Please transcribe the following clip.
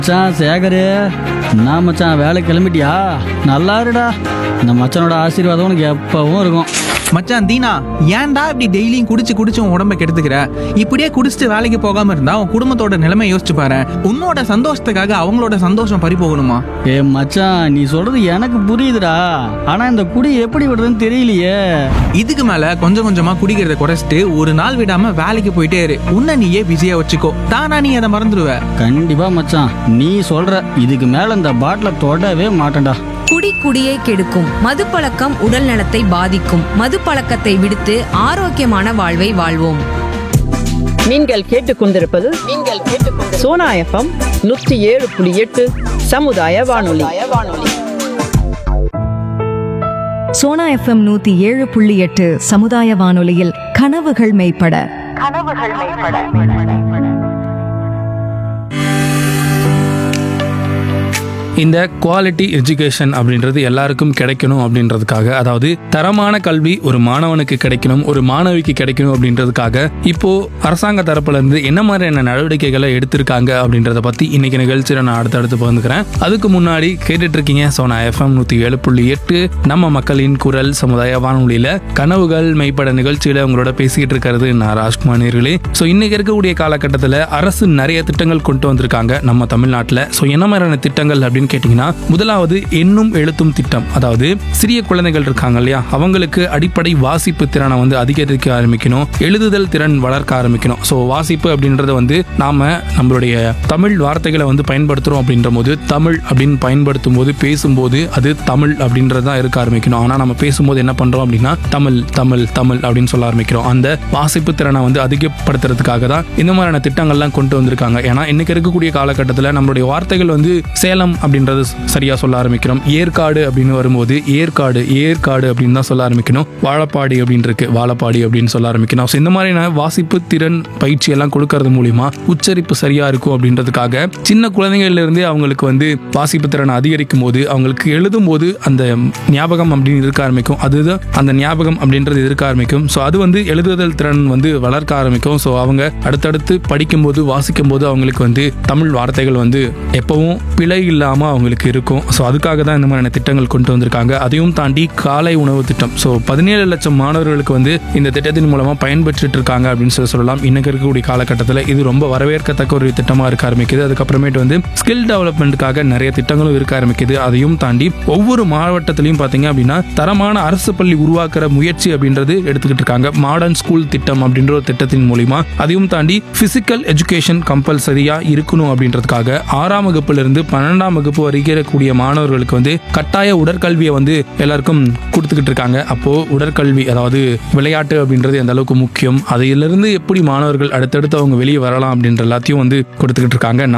மச்சான் சேகரு நான் மச்சான் வேலை கிளம்பிட்டியா நல்லா இருடா இந்த மச்சானோட ஆசீர்வாதம் உனக்கு எப்பவும் இருக்கும் மச்சான் தீனா ஏன்டா இப்படி டெய்லியும் குடிச்சு குடிச்சு உன் உடம்ப கெடுத்துக்கிற இப்படியே குடிச்சிட்டு வேலைக்கு போகாம இருந்தா உன் குடும்பத்தோட நிலைமை யோசிச்சு பாரு உன்னோட சந்தோஷத்துக்காக அவங்களோட சந்தோஷம் பறி போகணுமா ஏ மச்சான் நீ சொல்றது எனக்கு புரியுதுடா ஆனா இந்த குடி எப்படி விடுறதுன்னு தெரியலையே இதுக்கு மேல கொஞ்சம் கொஞ்சமா குடிக்கிறத குறைச்சிட்டு ஒரு நாள் விடாம வேலைக்கு போயிட்டே இரு உன்னை நீயே பிஸியா வச்சுக்கோ தானா நீ அதை மறந்துடுவ கண்டிப்பா மச்சான் நீ சொல்ற இதுக்கு மேல இந்த பாட்டில தொடவே மாட்டேன்டா குடி குடியை கெடுக்கும் மதுப்பழக்கம் உடல் நலத்தை பாதிக்கும் மதுப்பழக்கத்தை விடுத்து ஆரோக்கியமான வாழ்வை வாழ்வோம் நீங்கள் கேட்டுக்கொண்டிருப்பது நீங்கள் கேட்டுக்கொண்டு சோனா எஃப்எம் நூற்றி ஏழு புள்ளி எட்டு சமுதாய வானொலி சோனா எஃப்எம் நூத்தி ஏழு புள்ளி எட்டு சமுதாய வானொலியில் கனவுகள் மெய்ப்பட இந்த குவாலிட்டி எஜுகேஷன் அப்படின்றது எல்லாருக்கும் கிடைக்கணும் அப்படின்றதுக்காக அதாவது தரமான கல்வி ஒரு மாணவனுக்கு கிடைக்கணும் ஒரு மாணவிக்கு கிடைக்கணும் அப்படின்றதுக்காக இப்போ அரசாங்க தரப்புல இருந்து என்ன மாதிரியான நடவடிக்கைகளை எடுத்திருக்காங்க அப்படின்றத பத்தி இன்னைக்கு நிகழ்ச்சியில் நான் அடுத்தடுத்து பகிர்ந்துக்கிறேன் அதுக்கு முன்னாடி கேட்டுட்டு இருக்கீங்க சோனா எஃப்எம் நூத்தி ஏழு புள்ளி எட்டு நம்ம மக்களின் குரல் சமுதாய வானொலியில கனவுகள் மெய்ப்பட நிகழ்ச்சியில உங்களோட பேசிக்கிட்டு இருக்கிறது நான் ராஜ்குமார் நேர்களே ஸோ இன்னைக்கு இருக்கக்கூடிய காலகட்டத்தில் அரசு நிறைய திட்டங்கள் கொண்டு வந்திருக்காங்க நம்ம தமிழ்நாட்டில் ஸோ என்ன மாதிரியான திட்டங்கள் அப்படின்னு கேட்டிங்கன்னா முதலாவது எண்ணும் எழுத்தும் திட்டம் அதாவது சிறிய குழந்தைகள் இருக்காங்க இல்லையா அவங்களுக்கு அடிப்படை வாசிப்பு திறனை வந்து அதிகரிக்க ஆரம்பிக்கணும் எழுதுதல் திறன் வளர்க்க ஆரம்பிக்கணும் ஸோ வாசிப்பு அப்படின்றத வந்து நாம நம்மளுடைய தமிழ் வார்த்தைகளை வந்து பயன்படுத்துறோம் அப்படின்ற போது தமிழ் அப்படின்னு பயன்படுத்தும் போது பேசும்போது அது தமிழ் அப்படின்றது தான் இருக்க ஆரம்பிக்கணும் ஆனால் நம்ம பேசும்போது என்ன பண்றோம் அப்படின்னா தமிழ் தமிழ் தமிழ் அப்படின்னு சொல்ல ஆரம்பிக்கிறோம் அந்த வாசிப்பு திறனை வந்து அதிகப்படுத்துறதுக்காக தான் இந்த மாதிரியான திட்டங்கள்லாம் கொண்டு வந்திருக்காங்க ஏன்னா இன்னைக்கு இருக்கக்கூடிய காலகட்டத்தில் நம்மளுடைய வார்த்தைகள் வந்து சேலம் அப்படின்றது சரியா சொல்ல ஆரம்பிக்கிறோம் ஏற்காடு அப்படின்னு வரும்போது ஏற்காடு ஏற்காடு அப்படின்னு தான் சொல்ல ஆரம்பிக்கணும் வாழப்பாடி அப்படின்னு இருக்கு வாழப்பாடி அப்படின்னு சொல்ல ஆரம்பிக்கணும் So, இந்த மாதிரியான வாசிப்பு திறன் பயிற்சி எல்லாம் கொடுக்கறது மூலியமா உச்சரிப்பு சரியா இருக்கும் அப்படின்றதுக்காக சின்ன குழந்தைகள்ல இருந்தே அவங்களுக்கு வந்து வாசிப்பு திறனை அதிகரிக்கும் போது அவங்களுக்கு எழுதும் போது அந்த ஞாபகம் அப்படின்னு இருக்க ஆரம்பிக்கும் அதுதான் அந்த ஞாபகம் அப்படின்றது இருக்க ஆரம்பிக்கும் ஸோ அது வந்து எழுதுதல் திறன் வந்து வளர்க்க ஆரம்பிக்கும் ஸோ அவங்க அடுத்தடுத்து படிக்கும்போது வாசிக்கும் போது அவங்களுக்கு வந்து தமிழ் வார்த்தைகள் வந்து எப்பவும் பிழை இல்லாமல் அவங்களுக்கு இருக்கும் ஸோ அதுக்காக தான் இந்த மாதிரியான திட்டங்கள் கொண்டு வந்திருக்காங்க அதையும் தாண்டி காலை உணவு திட்டம் ஸோ பதினேழு லட்சம் மாணவர்களுக்கு வந்து இந்த திட்டத்தின் மூலமாக பயன்பெற்றுட்டு இருக்காங்க அப்படின்னு சொல்லி சொல்லலாம் இன்னைக்கு இருக்கக்கூடிய காலகட்டத்தில் இது ரொம்ப வரவேற்கத்தக்க ஒரு திட்டமாக இருக்க ஆரம்பிக்குது அதுக்கப்புறமேட்டு வந்து ஸ்கில் டெவலப்மெண்ட்டுக்காக நிறைய திட்டங்களும் இருக்க ஆரம்பிக்குது அதையும் தாண்டி ஒவ்வொரு மாவட்டத்திலையும் பார்த்தீங்க அப்படின்னா தரமான அரசு பள்ளி உருவாக்குற முயற்சி அப்படின்றது எடுத்துக்கிட்டு இருக்காங்க மாடர்ன் ஸ்கூல் திட்டம் அப்படின்ற ஒரு திட்டத்தின் மூலியமா அதையும் தாண்டி பிசிக்கல் எஜுகேஷன் கம்பல்சரியா இருக்கணும் அப்படின்றதுக்காக ஆறாம் வகுப்புல இருந்து பன்னெண்டாம் வகுப்பு வரைக்கும் இருக்கக்கூடிய மாணவர்களுக்கு வந்து கட்டாய உடற்கல்வியை வந்து எல்லாருக்கும் கொடுத்துக்கிட்டு இருக்காங்க அப்போ உடற்கல்வி அதாவது விளையாட்டு அப்படின்றது எந்த அளவுக்கு முக்கியம் அதிலிருந்து எப்படி மாணவர்கள் அடுத்தடுத்து அவங்க வெளியே வரலாம் அப்படின்ற எல்லாத்தையும் வந்து கொடுத்துக்கிட்டு இருக்காங்க